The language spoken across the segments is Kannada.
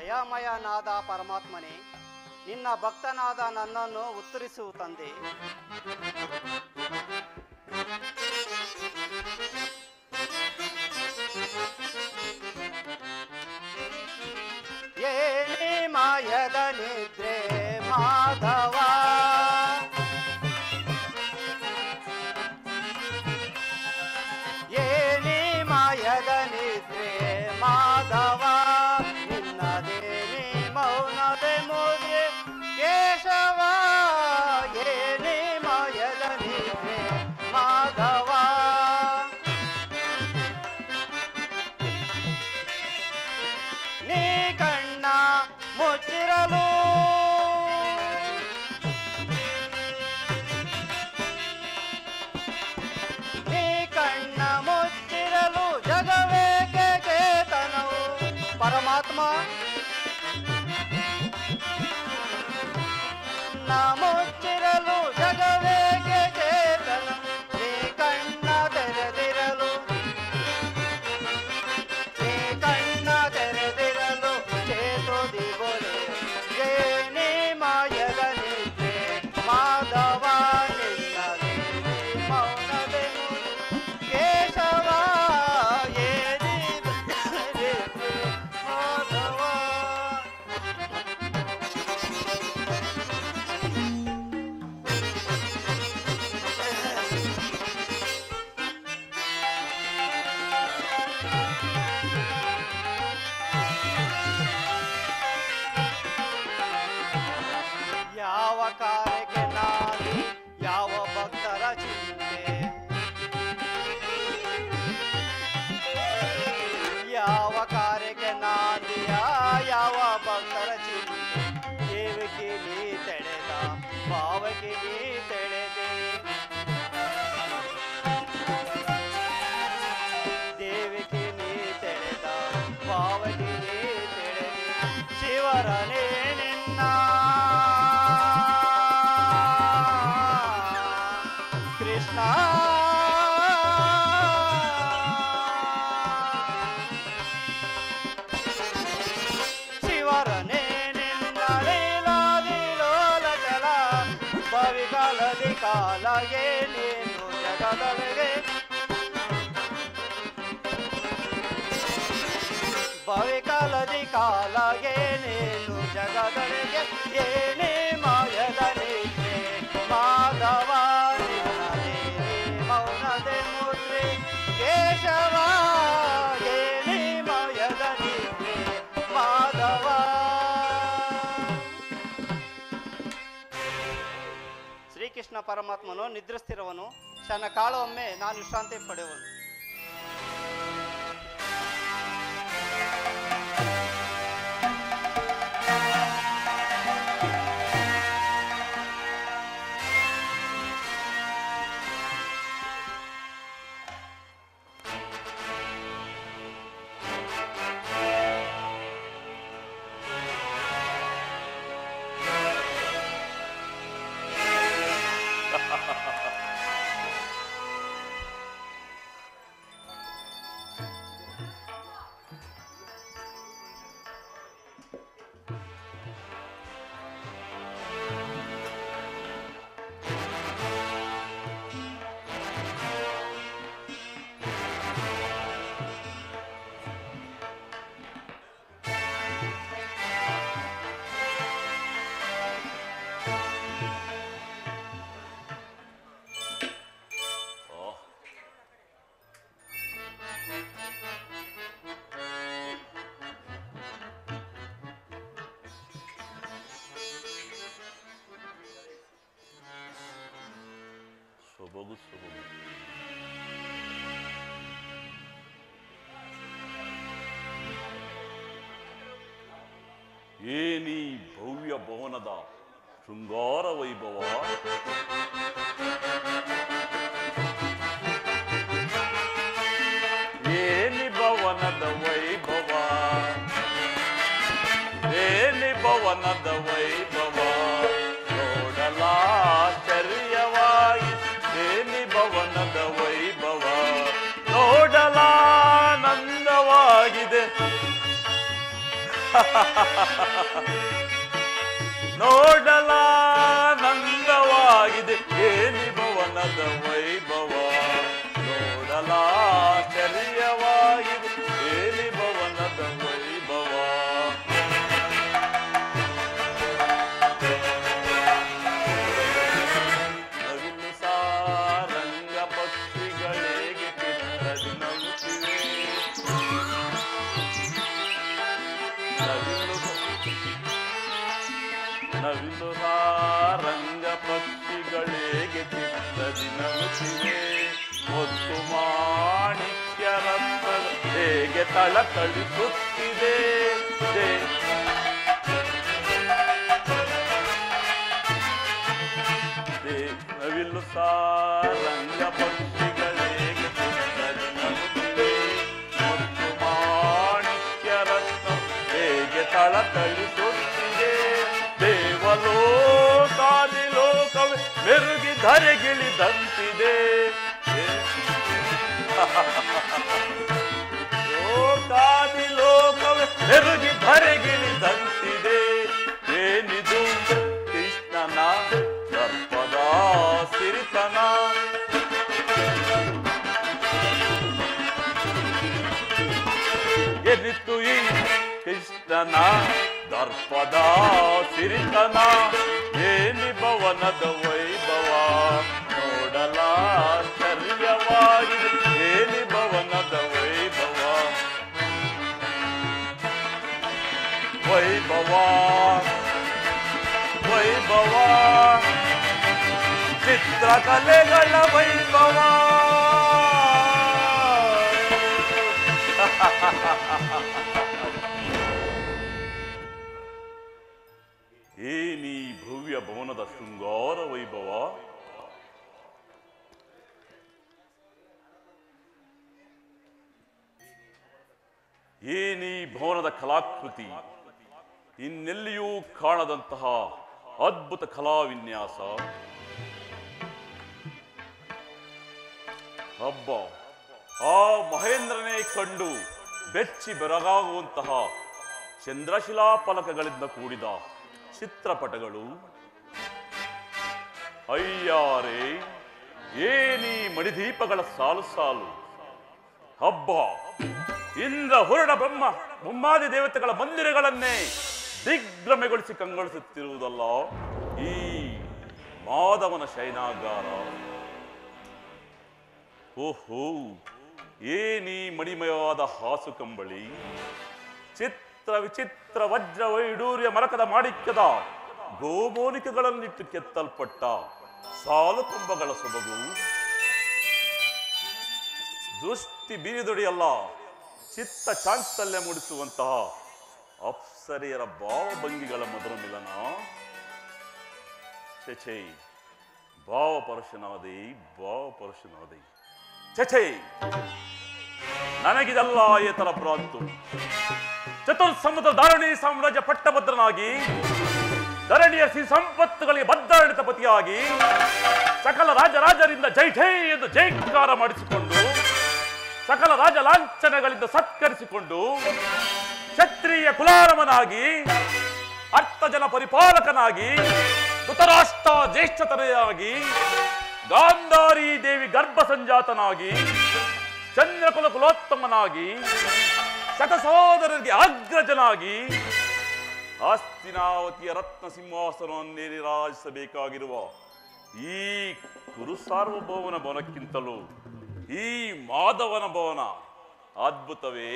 ದಯಾಮಯನಾದ ಪರಮಾತ್ಮನೇ ನಿನ್ನ ಭಕ್ತನಾದ ನನ್ನನ್ನು ಉತ್ತರಿಸು ತಂದೆ ಏನೇ ಮಾಯದ ನಿದ್ರೆ ಮಾಧವ ಏನೇ ಮಾಯದ ನಿದ್ರೆ ಮಾಧವ ನಿನ್ನದೇನೇ ಮೌನದೆ ಮುದ್ರೆ ಕೇಶವ ಏನೇ ಮಾಯದ ನಿದ್ರೆ ಮಾಧವ ನೀ ಕಣ್ಣ ಮುಚ್ಚಿರಲು ನೀ ಕಣ್ಣ ಮುಚ್ಚಿರಲು ಜಗವೇಕೆ ಚೇತನವು ಪರಮಾತ್ಮ ನ ಮುಚ್ಚಿರಲು ಜಗವೇಕೆ ಚೇತನ ನೀ ಕಣ್ಣ ತೆರೆದಿರಲು ನೀ ಕಣ್ಣ ತೆರೆದಿರಲು ಚೇತೋದಿ ಬೋಲೆ ಏನೇ ಮಾಯದ ನಿದ್ರೆ ಮಾಧವ ನಿನ್ನದೆ ಮೌನದೆ ಕೇಶವ ಏನೇ ನಿದ್ರೆ ಮಾಧವ ಯಾವ ಕಾರ್ಯಕ್ಕೆ ನಾದಿ ಯಾವ ಭಕ್ತರ ಚಿಂತೆ ಯಾವ ಕಾರ್ಯಕ್ಕೆ ನಾದಿಯ ಯಾವ ಭಕ್ತರ ಚಿಂತೆ ದೇವಕ್ಕೆ ನೀ ತೆಳೆದ ಭಾವಕ್ಕೆ ನೀ ತೆಳೆದೆ ದೇವಿಗೆ ನೀ ತೆಳೆದ ಭಾವಕ್ಕೆ ನೀ ತೆಳೆದೆ ಶಿವರನೇ ನಿನ್ನ ಕೃಷ್ಣ ಶಿವರನೇ ನಿನ್ನ ಲೀಲಾದಿ ಲೋಲ ಜಲ ಭವಿಕಾಲದಿ ಕಾಲಗೆ ನೀನು ಜಗದೊಳಗೆ ಭವಿಕಾಲದಿ ಕಾಲಗೆ ನೀನು ಜಗದೊಳಗೆ ಏನೇ ಮಾಯದ ನಿದ್ರೆ ಮಾಧವ ನಿನ್ನದೇ ಮೌನದೆ ಮುದ್ರೆ ಕೇಶವ ಏನೇ ಮಾಯದ ನಿದ್ರೆ ಮಾಧವ ಶ್ರೀಕೃಷ್ಣ ಪರಮಾತ್ಮನು ನಿದ್ರಿಸ್ತಿರುವನು ತನ್ನ ಕಾಲವೊಮ್ಮೆ ನಾನು ವಿಶ್ರಾಂತಿ ಪಡೆಯುವನು ಸೊಬಗು ಸೊಬಗು ಏನೀ ಭವ್ಯ ಭವನದ ಶೃಂಗಾರ ವೈಭವ ಏನಿ ಭವನದ ವೈಭವ ಏನಿ ಭವನದ ವೈಭವ ನೋಡಲಾಶ್ಚರ್ಯವಾಯಿ ಏನಿ ಭವನದ ವೈಭವ ನೋಡಲಾನಂದವಾಗಿದೆ ನೋಡಲಾನಂದವಾಗಿದೆ ಏನಿ ಭವನದ ವೈಭವ ನೋಡಲಾಶ್ಚರ್ಯವಾಗಿದೆ ಏನಿ ಭವನದ ವೈಭವ ನವಿಲು ಸಾರಂಗ ಪಕ್ಷಿಗಳಿಗೆ ಚಿತ್ರದಿ ನಗುತ್ತಿವೆ ನವಿಲು ನವಿಲು ರಂಗ ಪಕ್ಷಿಗಳಿಗೆ ಚಿತ್ರದಿ ನಗುತ್ತಿವೆ ಮತ್ತು ಮಾಣಿಕ್ಯ ರತ್ನದ ಹೇಗೆ ತಳತಳಿಸುತ್ತಿದೆ ದೇ- ದೇ- ನವಿಲು ಸಾರಂಗ ಪಕ್ಷಿಗಳಿಗೆ ಚಿತ್ರದಿ ನಗುತ್ತಿವೆ ಮತ್ತು ಮಾಣಿಕ್ಯ ರತ್ನ ಹೇಗೆ ತಳತಳಿಸುತ್ತಿದೆ ದೇವಲೋಕಾದಿ ಲೋಕವೇ ಮೆರುಗಿ ಧರೆಗಿಳಿದಂತಿದೆ ಲೋಕಾದಿ ಲೋಕವೇ ಮೆರುಗಿ ಧರೆಗಿಳಿದಂತಿದೆ ಏನಿದು ಕೃಷ್ಣನ ಸರ್ಪದ ಸಿರಿತನ ಎನಿತ್ತು ಈ ಕೃಷ್ಣನ ದರ್ಪದ ಸಿರಿತನ ಏನಿ ಭವನದ ವೈಭವ ನೋಡಲಾಶ್ಚರ್ಯವಾಗಿದೆ ಏನಿ ಭವನದ ವೈಭವ ವೈಭವ ವೈಭವ ಚಿತ್ರಕಲೆಗಳ ವೈಭವ ಏನೀ ಭವ್ಯ ಭವನದ ಶೃಂಗಾರ ವೈಭವ ಏನೀ ಭವನದ ಕಲಾಕೃತಿ ಇನ್ನೆಲ್ಲಿಯೂ ಕಾಣದಂತಹ ಅದ್ಭುತ ಕಲಾವಿನ್ಯಾಸ ಹಬ್ಬ ಆ ಮಹೇಂದ್ರನೇ ಕಂಡು ಬೆಚ್ಚಿ ಬೆರಗಾಗುವಂತಹ ಚಂದ್ರಶಿಲಾ ಫಲಕಗಳಿಂದ ಕೂಡಿದ ಚಿತ್ರಪಟಗಳು ಅಯ್ಯಾರೆ ಏನೀ ಮಣಿದೀಪಗಳ ಸಾಲು ಸಾಲು ಹಬ್ಬ ಇಂದ್ರ ಹೊರಡ ಬ್ರಹ್ಮ ಬ್ರಹ್ಮಾದಿ ದೇವತೆಗಳ ಮಂದಿರಗಳನ್ನೇ ದಿಗ್ಭ್ರಮೆಗೊಳಿಸಿ ಕಂಗೊಳಿಸುತ್ತಿರುವುದಲ್ಲ ಈ ಮಾಧವನ ಶಯನಾಗಾರ ಓಹೋ ಏನೀ ಮಣಿಮಯವಾದ ಹಾಸು ಕಂಬಳಿ ಚಿತ್ರ ವಿಚಿತ್ರ ವಜ್ರ ವೈಡೂರ್ಯ ಮರಕದ ಮಾಣಿಕ್ಯದ ಗೋಮೋನಿಕಗಳನ್ನಿಟ್ಟು ಕೆತ್ತಲ್ಪಟ್ಟ ಸಾಲು ಕಂಬಗಳ ಸೊಬಗು ದೃಷ್ಟಿ ಬೀರಿದೊಡೆಯಲ್ಲ ಚಿತ್ತ ಚಾಂಚಲ್ಯ ಮೂಡಿಸುವಂತಹ ಅಪ್ಸರೆಯರ ಭಾವಭಂಗಿಗಳ ಮಧುರ ಮಿಲನ ಚಚೆ ಭಾವಪರಶನಾದೆ ಭಾವಪರಶನಾದೆ ಚಚೆ ನನಗಿದಲ್ಲ ಏತರ ಭ್ರಾಂತು ಚತುರ್ಸಮುದ್ರ ಧಾರಣಿ ಸಾಮ್ರಾಜ್ಯ ಪಟ್ಟಭದ್ರನಾಗಿ ಧರಣಿಯ ಸಿ ಸಂಪತ್ತುಗಳಿಗೆ ಬದ್ಧಾಡಳಿತ ಪತಿಯಾಗಿ ಸಕಲ ರಾಜರಾಜರಿಂದ ಜೈ ಜೈ ಎಂದು ಜೈಕಾರ ಮಾಡಿಸಿಕೊಂಡು ಸಕಲ ರಾಜ ಲಾಂಛನಗಳಿಂದ ಸತ್ಕರಿಸಿಕೊಂಡು ಕ್ಷತ್ರಿಯ ಕುಲಾರಮನಾಗಿ ಅರ್ಥಜನ ಪರಿಪಾಲಕನಾಗಿ ಧೃತರಾಷ್ಟ್ರ ಜ್ಯೇಷ್ಠತನೆಯಾಗಿ ಗಾಂಧಾರಿ ದೇವಿ ಗರ್ಭ ಸಂಜಾತನಾಗಿ ಚಂದ್ರಕುಲ ಕುಲೋತ್ತಮನಾಗಿ ಶತಸೋದರರಿಗೆ ಅಗ್ರಜನಾಗಿ ಆಸ್ತಿನಾವತಿಯ ರತ್ನ ಸಿಂಹಾಸನವನ್ನೇರಿ ರಾಜಿಸಬೇಕಾಗಿರುವ ಈ ಕುರು ಸಾರ್ವಭೌಮನ ಭವನಕ್ಕಿಂತಲೂ ಈ ಮಾಧವನ ಭವನ ಅದ್ಭುತವೇ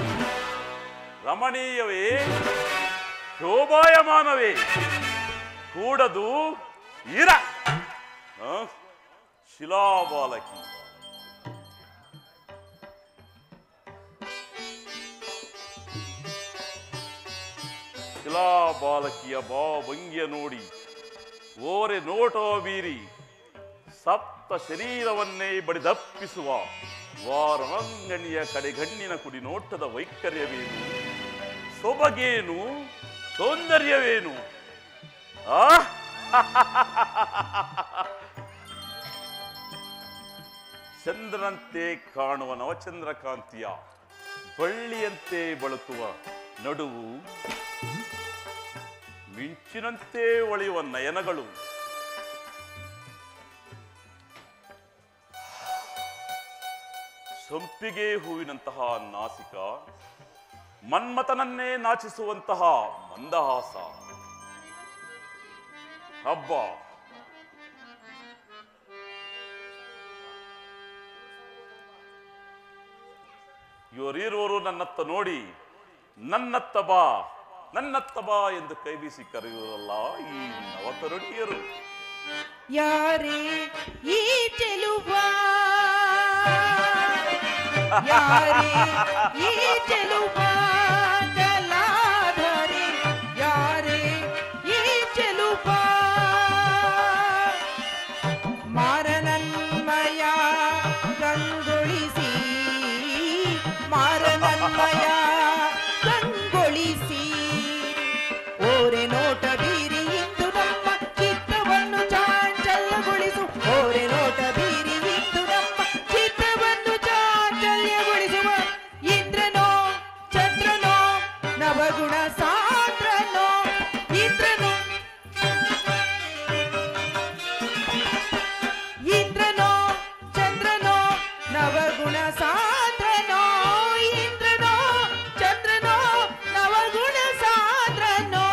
ರಮಣೀಯವೇ ಶೋಭಾಯಮಾನವೇ ಕೂಡದು ಇರ ಆ? ಶಿಲಾಬಾಲಕಿ ಶಿಲಾಬಾಲಕಿಯ ಭಾವಭಂಗಿಯ ನೋಡಿ ಓರೆ ನೋಟ ಬೀರಿ ಸಪ್ತ ಶರೀರವನ್ನೇ ಬಡಿದಪ್ಪಿಸುವ ವಾರಾಂಗಣಿಯ ಕಡೆಗಣ್ಣಿನ ಕುಡಿ ನೋಟದ ವೈಖರ್ಯವೇನು ಸೊಬಗೇನು ಸೌಂದರ್ಯವೇನು ಆ ಚಂದ್ರನಂತೆ ಕಾಣುವ ನವಚಂದ್ರಕಾಂತಿಯ ಬಳ್ಳಿಯಂತೆ ಬಳಕುವ ನಡುವು ಮಿಂಚಿನಂತೆ ಒಳೆಯುವ ನಯನಗಳು ಸಂಪಿಗೆ ಹೂವಿನಂತಹ ನಾಸಿಕ ಮನ್ಮಥನನ್ನೇ ನಾಚಿಸುವಂತಹ ಮಂದಹಾಸ ಹಬ್ಬ ಇವರಿರುವರು ನನ್ನತ್ತ ನೋಡಿ ನನ್ನತ್ತ ಬಾ ನನ್ನತ್ತ ಬಾ ಎಂದು ಕೈ ಬೀಸಿ ಕರೆಯುವರಲ್ಲ ಈ ನವತರುಣಿಯರು ಯಾರೇ ಈ ಚೆಲುವ ಯಾರೇ ಈ ಚೆಲುವ ಕಲಾಧರೆ ಯಾರೇ ಈ ಚೆಲುವ ಮಾರನನ್ಮಯ ಕಂಗೊಳಿಸಿ ಮಾರನನ್ಮಯ ಕಂಗೊಳಿಸಿ ಓರೆ ನೋಟ ಬೀರಿ ಇಂದು ನಮ್ಮ ಚಿತ್ತವನ್ನು ಚಾಂಚಲ್ಯಗೊಳಿಸು ಓರೆ ನೋಟ ಬೀರಿ ಇಂದು ನಮ್ಮ ಚಿತ್ತವನ್ನು ಚಾಂಚಲ್ಯಗೊಳಿಸುವ ಇಂದ್ರನೋ ಚಂದ್ರನೋ ನವಗುಣ ಸಾಂದ್ರನೋ ಇಂದ್ರನೋ ಇಂದ್ರನೋ ಚಂದ್ರನೋ ನವಗುಣ ಸಾಂದ್ರನೋ ಇಂದ್ರನೋ ಚಂದ್ರನೋ ನವಗುಣ ಸಾಂದ್ರನೋ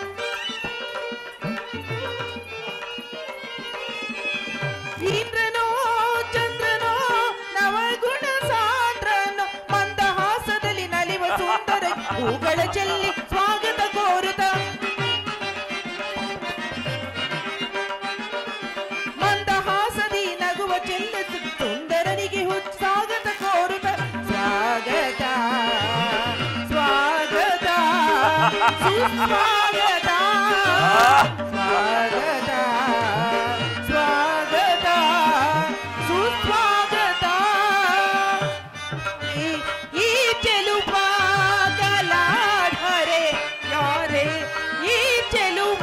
ಇಂದ್ರನೋ ಚಂದ್ರನೋ ನವಗುಣ ಸಾಂದ್ರನೋ ಮಂದಹಾಸದಲ್ಲಿ ನಲಿವ ಸುಂದರ ಹೂಗಳ ಚೆಲ್ಲಿ ಸ್ವಾಗತ ಕೋರುತ್ತ ಮಂದಹಾಸದಿ ನಗುವ ಚೆಲ್ಲ ಸುಂದರನಿಗೆ ಹುಚ್ಚ ಸ್ವಾಗತ ಕೋರುತ್ತ ಸ್ವಾಗತ ಸ್ವಾಗತ ಸುಸ್ವಾಗತ ಸ್ವಾಗತ ಸ್ವಾಗತ ಸುಸ್ವಾಗತ ಈ- ಈ ಚೆಲುವ ಕಲಾಢರೆ ಯಾರೇ ಈ ಚೆಲುವ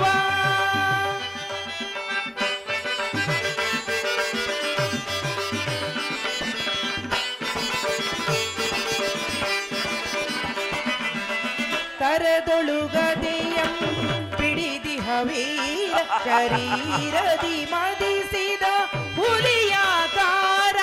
ಕರದೊಳುಗದೆಯಂ ಪಿಡಿದಿಹವೀರ ಶರೀರದಿ ಮದಿಸಿದ ಹುಲಿಯಾಕಾರ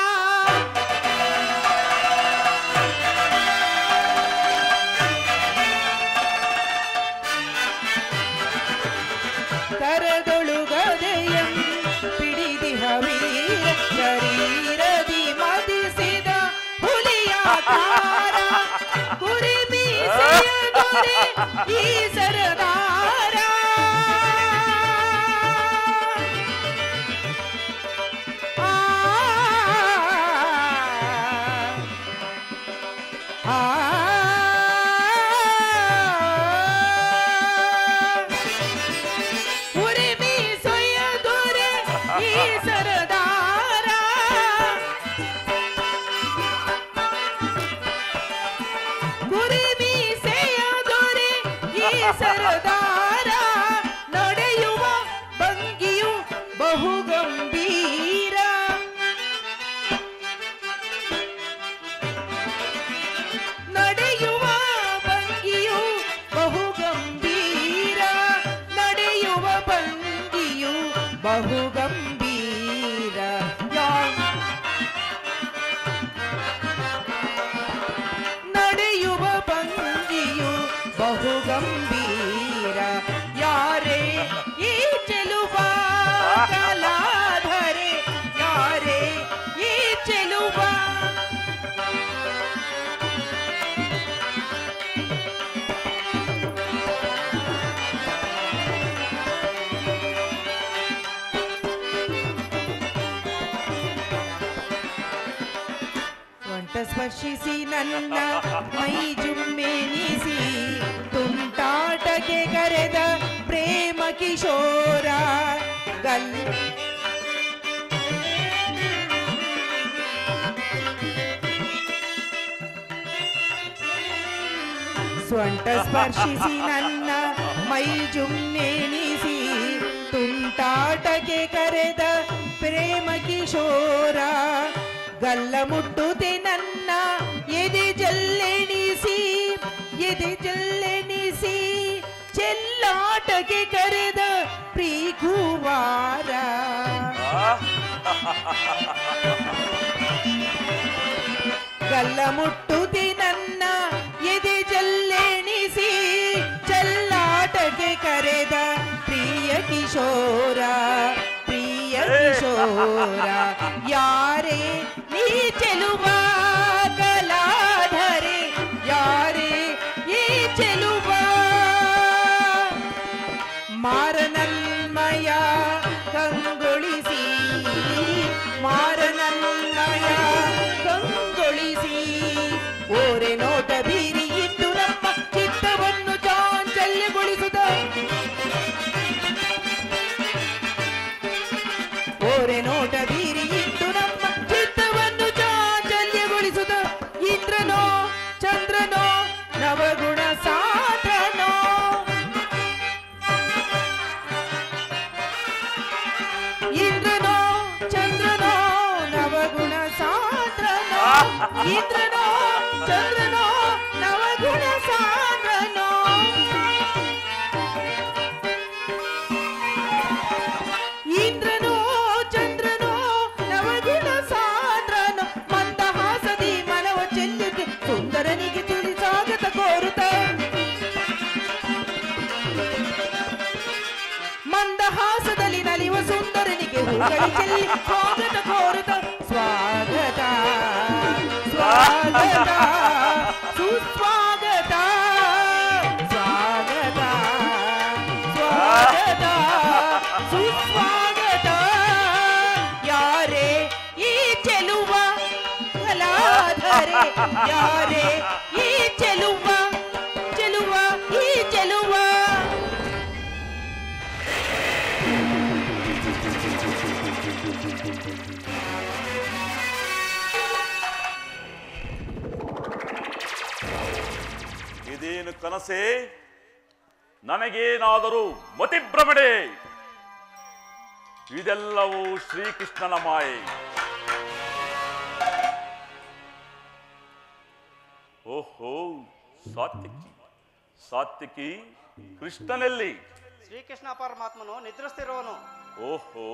ಕರದೊಳುಗದೆಯಂ ಪಿಡಿದಿಹವೀರ ಶರೀರದಿ ಮದಿಸಿದ ಹುಲಿಯಾಕಾರ ಕುರಿ ಮೀಸೆಯ ದೊರೆ ಈ ಸರದಾರ ಆ ಆ ಉರಿಮಿ ಸೊಯ್ಯ ದೊರೆ ಈ ಸರದಾರ ಗುರಿಮಿ ಸೆಯ ದೊರೆ ಈ ಸರದಾರ ನಡೆಯುವ ಭಂಗಿಯು ಬಹು ಗಂಭೀರ ನಡೆಯುವ ಭಂಗಿಯು ಬಹು ಗಂಭೀರ ನಡೆಯುವ ಭಂಗಿಯು ಬಹು ಗಂಭೀರ ಯಾ- ನಡೆಯುವ ಭಂಗಿಯು ಬಹು ಗಂಭೀರ ಯಾರೇ ಈ ಚೆಲುವ ಕಲಾಧರೆ ಯಾರೇ ಈ ಚೆಲುವ ಸೊಂಟ ಸ್ಪರ್ಶಿಸಿ ನನ್ನ ಮೈ ಜುಮ್ಮೆನಿಸಿ ತುಂಟಾಟಕ್ಕೆ ಕರೆದ ಪ್ರೇಮ ಕಿಶೋರ ಗಲ್ ಸ್ವಂಟ ಸ್ಪರ್ಶಿಸಿ ನನ್ನ ಮೈ ಜುಮ್ಮೆನಿಸಿ ತುಂಟಾಟಕ್ಕೆ ಕರೆದ ಪ್ರೇಮ ಕಿಶೋರ ಗಲ್ಲ ಮುಟ್ಟುತ್ತೆ ನನ್ನ ಎದೆ ಜಲ್ಲೆಣಿಸಿ ಎದೆ ಜಲ್ಲೆಣಿಸಿ ಚೆಲ್ಲಾಟ ತುಂಟಾಟಕ್ಕೆ ಕರೆದ ಪ್ರೀಕುವಾರ ಆ, ಗಲ್ಲ ಮುಟ್ಟುತಿ ನನ್ನ ಎದೆ ಜಲ್ಲೆಣಿಸಿ ಚಲ್ಲಾಟಕ್ಕೆ ಕರೆದ ಪ್ರಿಯ ಕಿಶೋರ ಪ್ರಿಯ ಕಿಶೋರ ಯಾರೇ ನೀ ಚೆಲುವ ಕಲಾಧರೆ ಯಾರೇ ಈ ಚೆಲುವ ಮಾರನನ್ಮಯ ಕಂಗೊಳಿಸಿ ಮಾರನನ್ಮಯ ಕಂಗೊಳಿಸಿ ಓರೆ ನೋಟ ಬೀರಿ ಇಂದು ನಮ್ಮ ಚಿತ್ತವನ್ನು ಚಾಂಚಲ್ಯಗೊಳಿಸುತ್ತ ಓರೆ ನೋಟ ಬೀರಿ ಇಂದು ನಮ್ಮ ಚಿತ್ತವನ್ನು ಚಾಂಚಲ್ಯಗೊಳಿಸುತ್ತ ಇಂದ್ರನೋ ಚಂದ್ರನೋ ನವಗುಣ ಸಾಧನೋ ಇಂದ್ರನೋ ಚಂದ್ರನೋ ನವಗುಣ ಸಾಂದ್ರನೋ ಇಂದ್ರನೋ ಚಂದ್ರನೋ ನವಗುಣ ಸಾಂದ್ರನೋ ಇಂದ್ರನೋ ಚಂದ್ರನೋ ನವಗುಣ ಸಾಂದ್ರನೋ ಮಂದಹಾಸದಿ ಮನವ ಚೆಲ್ಲುತ್ತೆ ಸುಂದರನಿಗೆ ತಿಳಿ ಸ್ವಾಗತ ಕೋರುತ್ತ ಮಂದಹಾಸದಲ್ಲಿ ನಲಿವ ಸುಂದರನಿಗೆ ಹೂಗಳು ಚೆಲ್ಲಿ ಸ್ವಾಗತ ಕೋರುತ್ತ ಸ್ವಾಗತ ಸ್ವಾಗತ ಸುಸ್ವಾಗತ ಸ್ವಾಗತ ಸ್ವಾಗತ ಸುಸ್ವಾಗತ ಯಾರೇ ಈ ಚೆಲುವ ಕಲಾಧರೆ ಯಾರೇ ಈ ಚೆಲುವ ಚೆಲುವ ಈ ಚೆಲುವ ಇದೇನು ಕನಸೆ ನನಗೇನಾದರೂ ಮತಿಭ್ರಮಣೆ ಇದೆಲ್ಲವೂ ಶ್ರೀಕೃಷ್ಣನ ಮಾಯೆ ಓಹೋ ಸಾತ್ವಿಕಿ ಸಾತ್ವಿಕಿ ಕೃಷ್ಣನಲ್ಲಿ ಶ್ರೀಕೃಷ್ಣ ಪರಮಾತ್ಮನು ನಿದ್ರಿಸ್ತಿರುವನು ಓಹೋ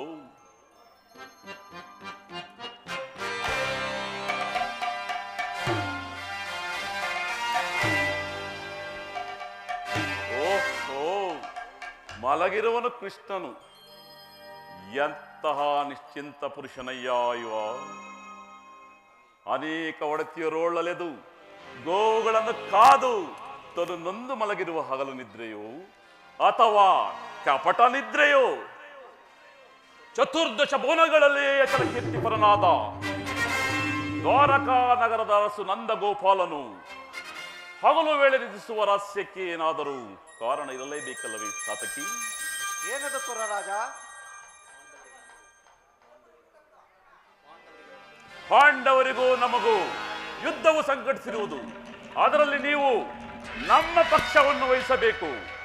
ಓಹೋ ಮಲಗಿರುವನು ಕೃಷ್ಣನು ಎಂತಹ ನಿಶ್ಚಿಂತ ಪುರುಷನಯ್ಯ ಇವ ಅನೇಕ ಒಡತಿಯರೋಳಲೆದು ಗೋವುಗಳನ್ನು ಕಾದು ತನು ನೊಂದು ಮಲಗಿರುವ ಹಗಲು ನಿದ್ರೆಯೋ ಅಥವಾ ಕಪಟ ನಿದ್ರೆಯೋ ಚತುರ್ದಶ ಭುವನಗಳಲ್ಲಿ ಎಚ್ಚರ ಕೀರ್ತಿಪರನಾದ ದ್ವಾರಕಾ ನಗರದ ಅರಸು ನಂದ ಗೋಪಾಲನು ಹಗಲು ವೇಳೆ ನಿಧಿಸುವ ರಹಸ್ಯಕ್ಕೆ ಏನಾದರೂ ಕಾರಣ ಇರಲೇಬೇಕಲ್ಲವೇ ಸಾತಕಿ ಏನದು ರಾಜ ಪಾಂಡವರಿಗೂ ನಮಗೂ ಯುದ್ಧವು ಸಂಘಟಿಸಿರುವುದು ಅದರಲ್ಲಿ ನೀವು ನಮ್ಮ ಪಕ್ಷವನ್ನು ವಹಿಸಬೇಕು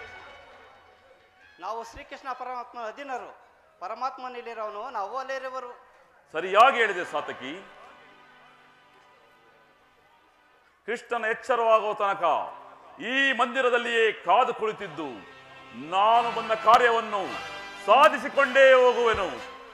ನಾವು ಶ್ರೀಕೃಷ್ಣ ಪರಮಾತ್ಮ ಅಧೀನರು ಪರಮಾತ್ಮನಲ್ಲಿರೋನು ನಾವು ಅಲ್ಲಿರುವರು ಸರಿಯಾಗಿ ಹೇಳಿದೆ ಸಾತಕಿ ಕೃಷ್ಣನ ಎಚ್ಚರವಾಗುವ ತನಕ ಈ ಮಂದಿರದಲ್ಲಿಯೇ ಕಾದು ಕುಳಿತಿದ್ದು ನಾನು ಬಂದ ಕಾರ್ಯವನ್ನು ಸಾಧಿಸಿಕೊಂಡೇ ಹೋಗುವೆನು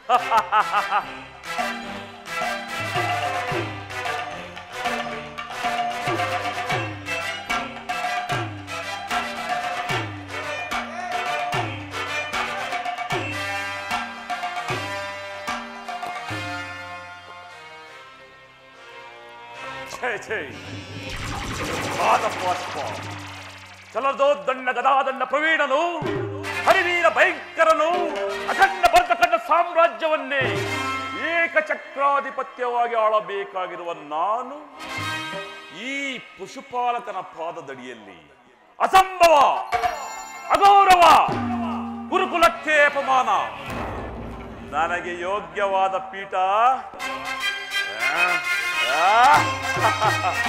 ಛೇ ಛೇ ಪಾದಪಾಸ್ಪ ಚಲದೋದ್ದಂಡ ಗದಾದಂಡ ಪ್ರವೀಣನು ಹರಿವೀರ ಭಯಂಕರನು ಅಖಂಡ ಭರತಖಂಡ ಸಾಮ್ರಾಜ್ಯವನ್ನೇ ಏಕಚಕ್ರಾಧಿಪತ್ಯವಾಗಿ ಆಳಬೇಕಾಗಿರುವ ನಾನು ಈ ಪಶುಪಾಲಕನ ಪಾದದಡಿಯಲ್ಲಿ ಅಸಂಭವ ಅಗೌರವ ಗುರುಕುಲಕ್ಕೆ ಅಪಮಾನ ನನಗೆ ಯೋಗ್ಯವಾದ ಪೀಠ ಆ, ಆ.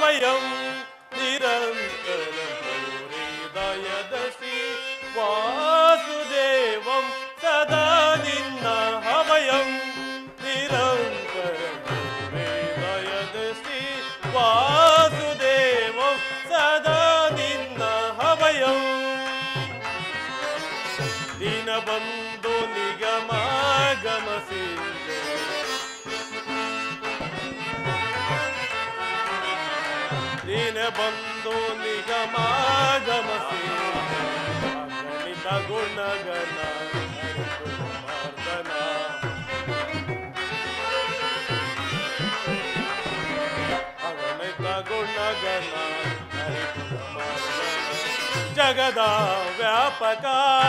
ಅಭಯಂ ನಿರಂತರ ಹೃದಯದಸಿ ವಾಸುದೇವಂ ಸದಾ ನಿನ್ನ ಅಭಯಂ ನಿರಂತರ ಹೃದಯದಸಿ ವಾಸುದೇವಂ ಸದಾ ನಿನ್ನ ಅಭಯಂ ದಿನ ಬಂದು ನಿಗಮ ಗಮಸಿದೆ ದಿನ ಬಂದು ನಿಗಮ ಗಮಸಿ ಗಣಿತ ಗುಣಗಣ ಮರ್ದನ ಅಗಣಿತ ಗುಣಗಣ ಜಗದ ವ್ಯಾಪಕ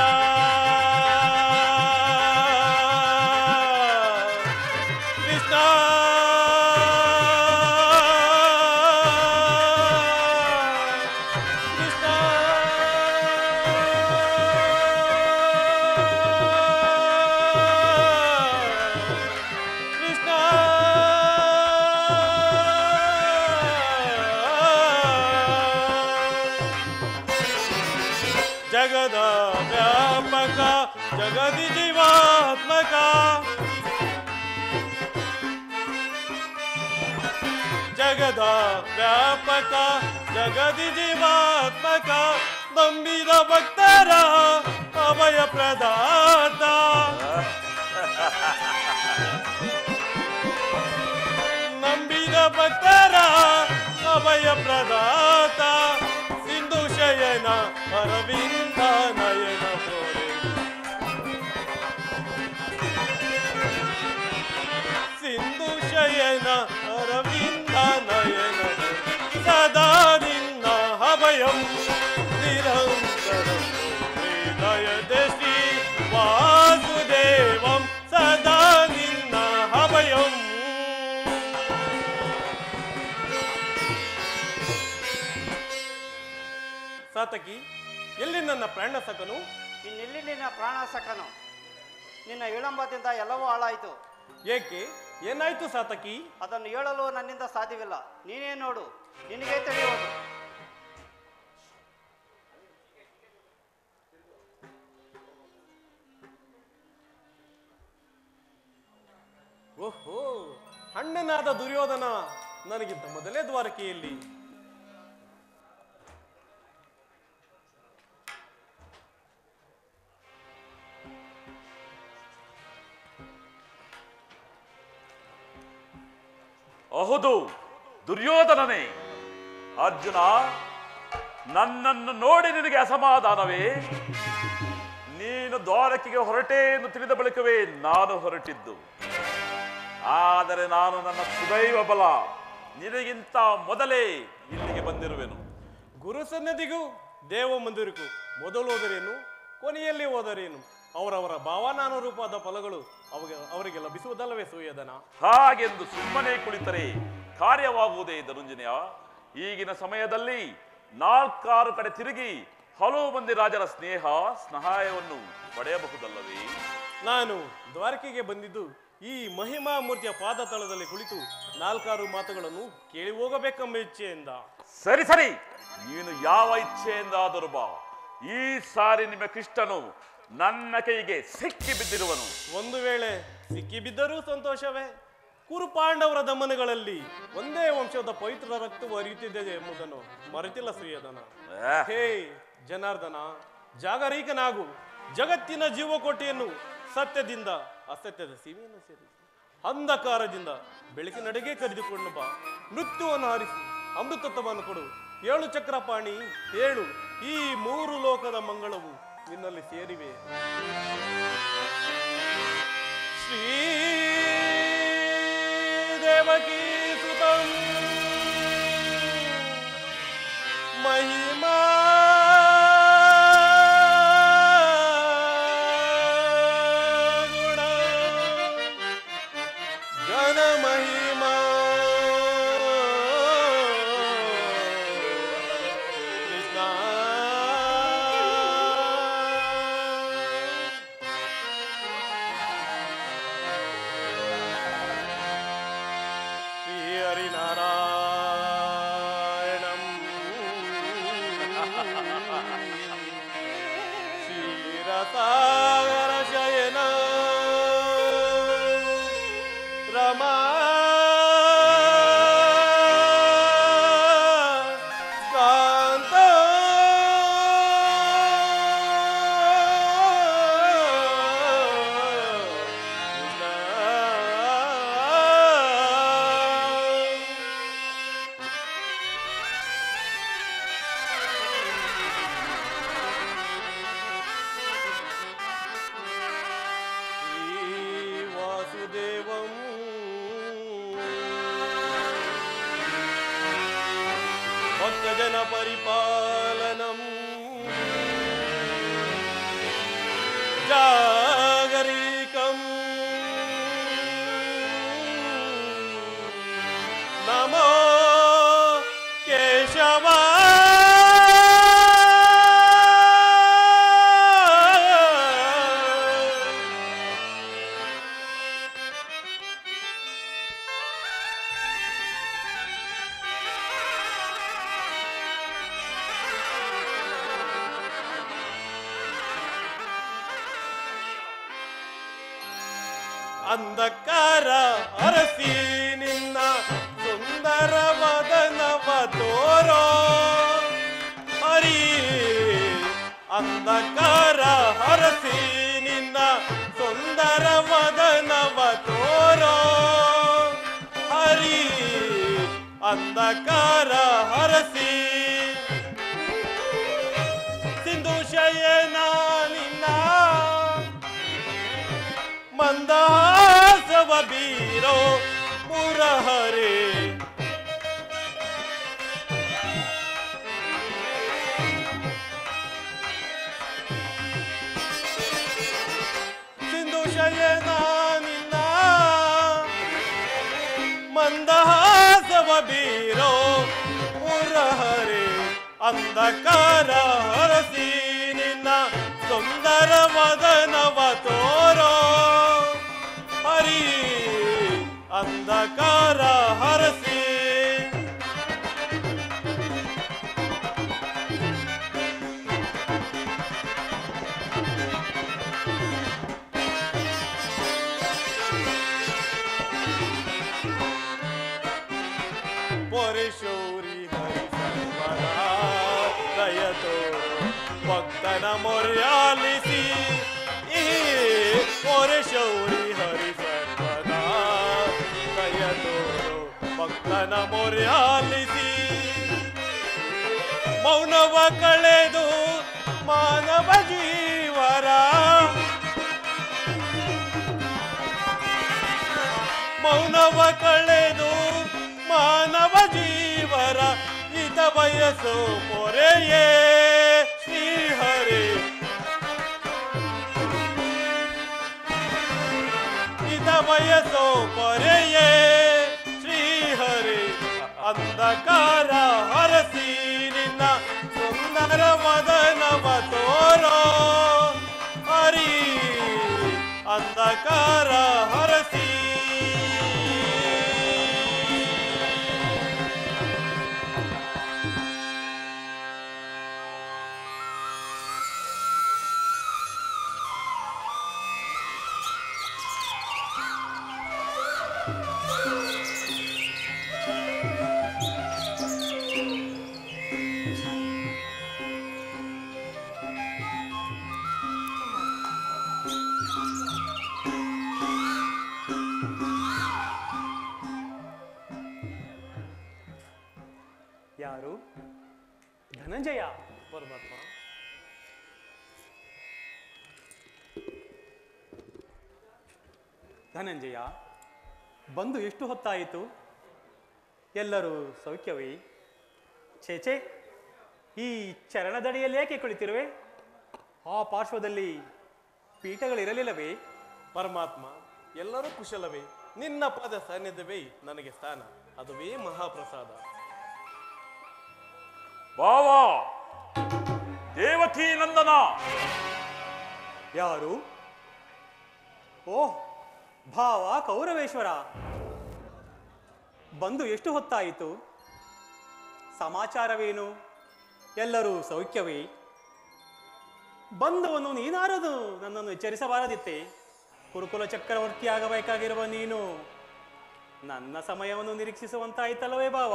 ಕೃಷ್ಣ ಕೃಷ್ಣ ಕೃಷ್ಣ ಜಗದ ವ್ಯಾಪಕ ಜಗದಿ ಜೀವಾತ್ಮಕ ಜಗದ ವ್ಯಾಪಕ ಜಗದಿ ಜೀವಾತ್ಮಕ ನಂಬಿದ ಭಕ್ತರ ಅಭಯ ಪ್ರದಾತ ನಂಬಿದ ಭಕ್ತರ ಅಭಯ ಪ್ರದಾತ ಸಿಂಧು ಶಯನ ಅರವಿಂದ ನಯನ ಪೋರೆ ಸಿಂಧು ಶಯನ ಅರವಿಂದ ನಯನ ಸದಾ ನಿನ್ನ ಅಭಯಂ ನಿರಂತರ ಹೃದಯದಶಿ ವಾಸುದೇವಂ ಸದಾ ನಿನ್ನ ಅಭಯಂ ಸಾತಕಿ ಎಲ್ಲಿ ನನ್ನ ಪ್ರಾಣ ಸಕನು ಇನ್ನೆಲ್ಲಿ ನಿನ್ನ ಪ್ರಾಣ ಸಖನು ನಿನ್ನ ವಿಳಂಬದಿಂದ ಎಲ್ಲವೂ ಹಾಳಾಯಿತು ಏಕೆ ಏನಾಯ್ತು ಸಾತಕಿ ಅದನ್ನು ಹೇಳಲು ನನ್ನಿಂದ ಸಾಧ್ಯವಿಲ್ಲ ನೀನೇ ನೋಡು ನಿನಗೆ ತಿಳಿಯುವುದು ಓಹೋ ಅಣ್ಣನಾದ ದುರ್ಯೋಧನ ನನಗಿಂತ ಮೊದಲೇ ದ್ವಾರಕೆಯಲ್ಲಿ ಹೌದು ದುರ್ಯೋಧನನೇ ಅರ್ಜುನ ನನ್ನನ್ನು ನೋಡಿ ನಿನಗೆ ಅಸಮಾಧಾನವೇ ನೀನು ದ್ವಾರಕೆಗೆ ಹೊರಟೆ ಎಂದು ತಿಳಿದ ಬಳಿಕವೇ ನಾನು ಹೊರಟಿದ್ದು ಆದರೆ ನಾನು ನನ್ನ ಸುದೈವ ಬಲ ನಿನಗಿಂತ ಮೊದಲೇ ಇಲ್ಲಿಗೆ ಬಂದಿರುವೆನು ಗುರು ಸನ್ನದಿಗೂ ದೇವ ಮಂದಿರಕ್ಕೂ ಮೊದಲು ಹೋದರೇನು ಕೊನೆಯಲ್ಲಿ ಹೋದರೇನು ಅವರವರ ಭಾವನಾನುರೂಪವಾದ ಫಲಗಳು ಅವಾಗ ಅವರಿಗೆ ಲಭಿಸುವುದಲ್ಲವೇ ಸೂಯದನ ಹಾಗೆಂದು ಸುಮ್ಮನೆ ಕುಳಿತರೆ ಕಾರ್ಯವಾಗುವುದೇ ಧನುಂಜಯ ಈಗಿನ ಸಮಯದಲ್ಲಿ ನಾಲ್ಕಾರು ಕಡೆ ತಿರುಗಿ ಹಲವು ಮಂದಿ ರಾಜರ ಸ್ನೇಹ ಸಹಾಯವನ್ನು ಪಡೆಯಬಹುದಲ್ಲವೇ ನಾನು ದ್ವಾರಕೆಗೆ ಬಂದಿದ್ದು ಈ ಮಹಿಮಾ ಮೂರ್ತಿಯ ಪಾದ ತಳದಲ್ಲಿ ಕುಳಿತು ನಾಲ್ಕಾರು ಮಾತುಗಳನ್ನು ಕೇಳಿ ಹೋಗಬೇಕೆಂಬ ಇಚ್ಛೆಯಿಂದ ಸರಿ ಸರಿ ನೀನು ಯಾವ ಇಚ್ಛೆಯಿಂದಾದರೂ ಬಾ ಈ ಸಾರಿ ನಿಮ್ಮ ಕೃಷ್ಣನು ನನ್ನ ಕೈಗೆ ಸಿಕ್ಕಿ ಬಿದ್ದಿರುವನು ಒಂದು ವೇಳೆ ಸಿಕ್ಕಿ ಬಿದ್ದರೂ ಸಂತೋಷವೇ ಕುರು ಪಾಂಡವರ ದಮನಗಳಲ್ಲಿ ಒಂದೇ ವಂಶದ ಪವಿತ್ರ ರಕ್ತವು ಹರಿಯುತ್ತಿದೆ ಎಂಬುದನ್ನು ಮರೆತಿಲ್ಲ ಶ್ರೀಯದನ ಆ, ಹೇ ಜನಾರ್ದನ ಜಾಗರೀಕನಾಗು ಜಗತ್ತಿನ ಜೀವಕೋಟೆಯನ್ನು ಸತ್ಯದಿಂದ ಅಸತ್ಯದ ಸೀಮೆಯನ್ನು ಸೇರಿಸಿ ಅಂಧಕಾರದಿಂದ ಬೆಳಕಿನಡೆಗೆ ಕರೆದುಕೊಂಡು ಬಾ ಮೃತ್ಯುವನ್ನು ಹಾರಿಸಿ ಅಮೃತತ್ವವನ್ನು ಕೊಡು ಏಳು ಚಕ್ರಪಾಣಿ ಏಳು ಈ ಮೂರು ಲೋಕದ ಮಂಗಳವು ನಿನ್ನಲ್ಲಿ ಸೇರಿವೆ ಶ್ರೀ ದೇವಕೀ ಸುತಂ ಮಹಿಮಾ ಗುಣ ಘನ ಮಹಿಮಾ ಕೃಷ್ಣ ಶ್ರೀ ಹರಿನಾರಾಯಣ ಸಾಗರ ಶಯನ ರಮಾ ಕಾಂತ శ్రీ వాసుదేవం భక్తజన పరిపాలనం జాగరీకం నమో కేశవా ಅಂಧಕಾರ ಅರಸಿ ನಿನ್ನ ಸುಂದರ ವದನವ ತೋರೋ ಹರಿ ಅಂಧಕಾರ ಹರಸಿ ನಿನ್ನ ಸುಂದರ ವದನವ ತೋರೋ ಹರಿ ಅಂಧಕಾರ ಹರಸಿ ಸಿಂಧು ಶಯನ ನಿನ್ನ ಮಂದಹಾಸವ ಬೀರೋ ಮುರಹರೆ ಸಿಂಧು ಶಯನ ನಿನ್ನ ಮಂದಹಾಸವ ಬೀರೋ ಮುರಹರೆ ಅಂಧಕಾರ ಹರಸಿ ನಿನ್ನ ಸುಂದರ ವದನವ ತೋರೋ ಹರಿ ಅಂಧಕಾರ ಹರಸಿ ಪೊರೆಶೌರಿ ಹರಿ ಸರ್ವದಾ ದಯತೋ ಭಕ್ತನ ಮೊರ್ಯಾಲಿಸಿ ಈ ಪೊರೆಶೌರಿ ಹರಿ ಸರ್ವದಾ ದಯತೋ ಭಕ್ತನ ಮೊರ್ಯಾಲಿಸಿ ಮೌನವ ಕಳೆದು ಮಾನವ ಜೀವರ ಮೌನವ ಕಳೆದು ಮಾನವ ಜೀವರ ಇದ ವಯಸ್ಸು ಪೊರೆಯೇ ಶ್ರೀಹರಿ ಇದ ವಯಸ್ಸು ಪೊರೆಯೇ ಶ್ರೀಹರಿ ಅಂಧಕಾರ ಹರಸಿ ನಿನ್ನ ಸುಂದರ ವದನವ ತೋರೋ ಹರಿ ಅಂಧಕಾರ ಹರಸಿ ಯಾರು ಧನಂಜಯ ಪರಮಾತ್ಮ ಧನಂಜಯ ಬಂದು ಎಷ್ಟು ಹೊತ್ತಾಯಿತು ಎಲ್ಲರೂ ಸೌಖ್ಯವೇ ಛೇಚೆ ಈ ಚರಣದಡಿಯಲ್ಲಿ ಏಕೆ ಕುಳಿತಿರುವೆ ಆ ಪಾರ್ಶ್ವದಲ್ಲಿ ಪೀಠಗಳಿರಲಿಲ್ಲವೇ ಪರಮಾತ್ಮ ಎಲ್ಲರೂ ಕುಶಲವೇ ನಿನ್ನ ಪದ ಸಾನ್ನಿಧ್ಯವೇ ನನಗೆ ಸ್ಥಾನ ಅದುವೇ ಮಹಾಪ್ರಸಾದ ಭಾವ ದೇವಕಿ ನಂದನ ಯಾರು ಓಹ್ ಭಾವ ಕೌರವೇಶ್ವರ ಬಂದು ಎಷ್ಟು ಹೊತ್ತಾಯಿತು ಸಮಾಚಾರವೇನು ಎಲ್ಲರೂ ಸೌಖ್ಯವೇ ಬಂಧುವನ್ನು ನೀನಾರದು ನನ್ನನ್ನು ಎಚ್ಚರಿಸಬಾರದಿತ್ತೆ ಕುರುಕುಲ ಚಕ್ರವರ್ತಿಯಾಗಬೇಕಾಗಿರುವ ನೀನು ನನ್ನ ಸಮಯವನ್ನು ನಿರೀಕ್ಷಿಸುವಂತಾಯ್ತಲ್ಲವೇ ಬಾವ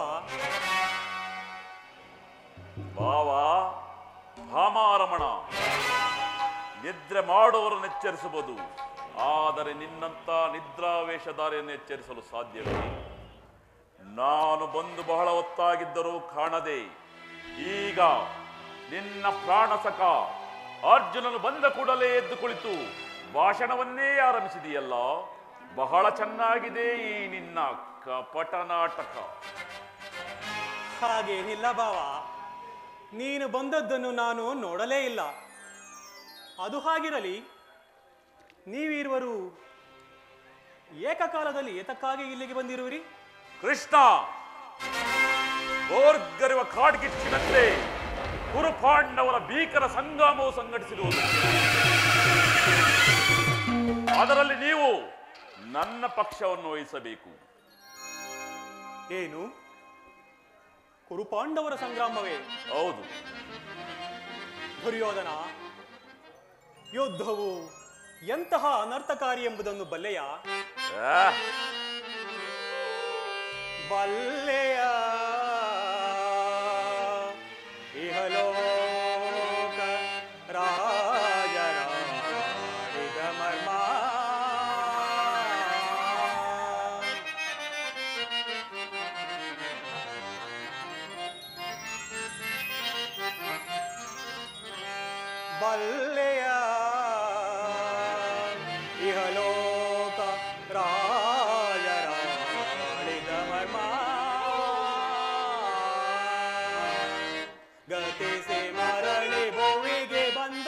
ಭಾವ ಭಾಮಾರಮಣ ನಿದ್ರೆ ಮಾಡುವವರನ್ನು ಎಚ್ಚರಿಸಬಹುದು ಆದರೆ ನಿನ್ನಂತ ನಿದ್ರಾವೇಶಧಾರಿಯನ್ನು ಎಚ್ಚರಿಸಲು ಸಾಧ್ಯವೇ ನಾನು ಬಂದು ಬಹಳ ಹೊತ್ತಾಗಿದ್ದರೂ ಕಾಣದೆ ಈಗ ನಿನ್ನ ಪ್ರಾಣಸಕ ಅರ್ಜುನನು ಬಂದ ಕೂಡಲೇ ಎದ್ದು ಕುಳಿತು ಭಾಷಣವನ್ನೇ ಆರಂಭಿಸಿದೆಯಲ್ಲ ಬಹಳ ಚೆನ್ನಾಗಿದೆ ಈ ನಿನ್ನ ಕಪಟ ನಾಟಕ ಹಾಗೇನಿಲ್ಲ ಬಾವ ನೀನು ಬಂದದ್ದನ್ನು ನಾನು ನೋಡಲೇ ಇಲ್ಲ ಅದು ಹಾಗಿರಲಿ ನೀವಿರುವರು ಏಕಕಾಲದಲ್ಲಿ ಏತಕ್ಕಾಗಿ ಇಲ್ಲಿಗೆ ಬಂದಿರುವಿರಿ ಕೃಷ್ಣ ಗೋರ್ಗರಿವ ಕಾಡ್ಗಿಚ್ಚಿನಂತೆ ಕುರುಪಾಂಡವರ ಭೀಕರ ಸಂಗ್ರಾಮವು ಸಂಘಟಿಸಿರುವುದು ಅದರಲ್ಲಿ ನೀವು ನನ್ನ ಪಕ್ಷವನ್ನು ವಹಿಸಬೇಕು ಏನು ಕುರುಪಾಂಡವರ ಸಂಗ್ರಾಮವೇ ಹೌದು ದುರ್ಯೋಧನ ಯುದ್ಧವು ಎಂತಹ ಅನರ್ಥಕಾರಿ ಎಂಬುದನ್ನು ಬಲ್ಲೆಯ ಆ, ಬಲ್ಲೆಯ ಇಹಲೋಕ ರಾಜರ ಮರ್ಮ ಬಲ್ಲೆಯ ಇಹಲೋಕ ರಾಜರ ಮರ್ಮ ಗತಿಸಿ ಮರಳಿ ಭೂಮಿಗೆ ಬಂದ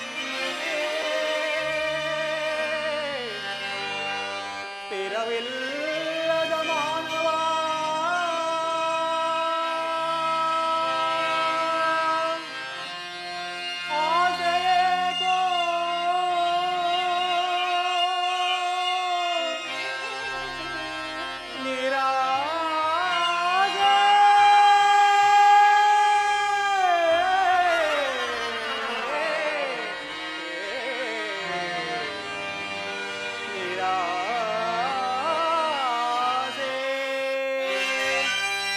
ಸ್ಥಿರವಿಲ್ಲದ ಮಾನವ ಆಸೆಗೋ ನಿರಾಸೆ ನಿರಾಸೆ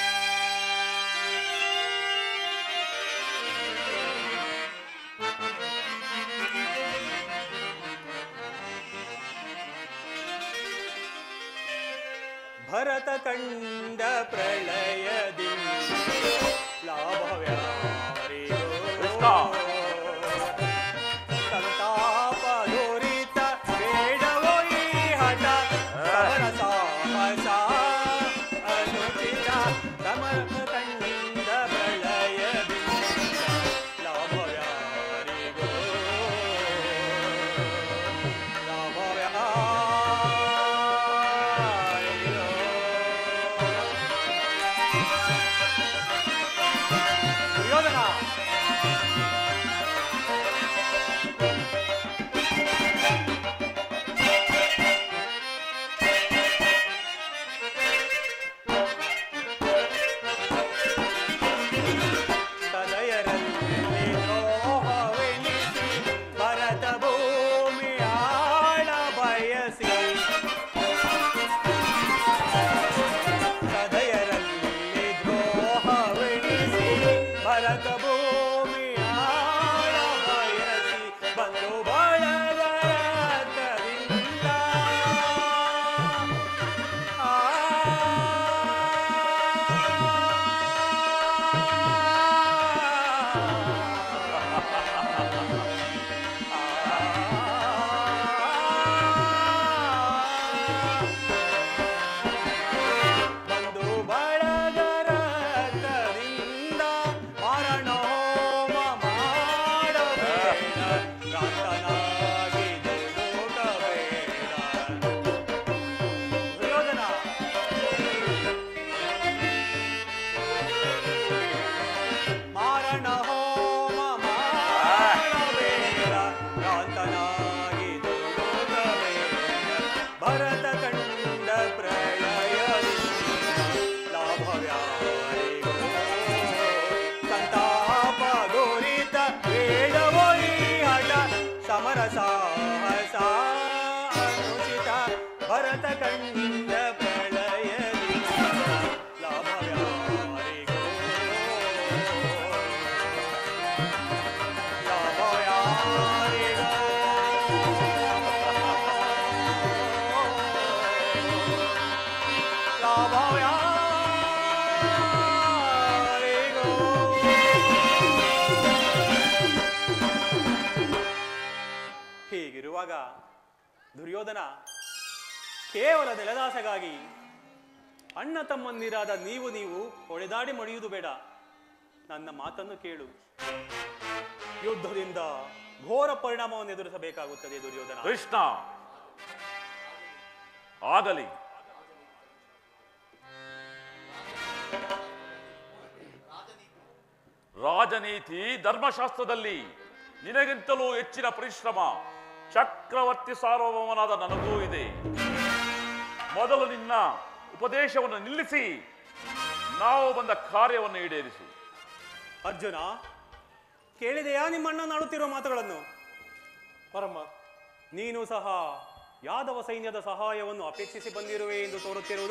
ಭರತ ಕಂಡ ಪ್ರಳಯದಿ ಲಾಭವ್ಯಾರಿಗೋ ಕೃಷ್ಣ. ಸಂತಾಪ ದುರಿತ ಬೇಡವೋ ಈ ಹಠ ಸಮರ ಸಾಹಸ ಅನುಚಿತ ಸಮರ ಕಂಡ ಪ್ರಳಯದಿ ಲಾಭವ್ಯಾರಿಗೋ ಲಾಭವ್ಯಾರಿಗೋ ದುರ್ಯೋಧನ ಕೇವಲ ನೆಲದಾಸೆಗಾಗಿ ಅಣ್ಣ ತಮ್ಮಂದಿರಾದ ನೀವು ನೀವು ಹೊಡೆದಾಡಿ ಮಡಿಯುವುದು ಬೇಡ ನನ್ನ ಮಾತನ್ನು ಕೇಳು ಯುದ್ಧದಿಂದ ಘೋರ ಪರಿಣಾಮವನ್ನು ಎದುರಿಸಬೇಕಾಗುತ್ತದೆ ದುರ್ಯೋಧನ ಕೃಷ್ಣ ಆಗಲಿ ರಾಜನೀತಿ ಧರ್ಮಶಾಸ್ತ್ರದಲ್ಲಿ ನಿನಗಿಂತಲೂ ಹೆಚ್ಚಿನ ಪರಿಶ್ರಮ ಚಕ್ರವರ್ತಿ ಸಾರ್ವಭೌಮನಾದ ನನಗೂ ಇದೆ ಮೊದಲು ನಿನ್ನ ಉಪದೇಶವನ್ನು ನಿಲ್ಲಿಸಿ ನಾವು ಬಂದ ಕಾರ್ಯವನ್ನು ಈಡೇರಿಸು ಅರ್ಜುನ ಕೇಳಿದೆಯಾ ನಿಮ್ಮಣ್ಣ ನಾಡುತ್ತಿರುವ ಮಾತುಗಳನ್ನು ಪರಮ ನೀನು ಸಹ ಯಾದವ ಸೈನ್ಯದ ಸಹಾಯವನ್ನು ಅಪೇಕ್ಷಿಸಿ ಬಂದಿರುವೆ ಎಂದು ತೋರುತ್ತಿರುವುದು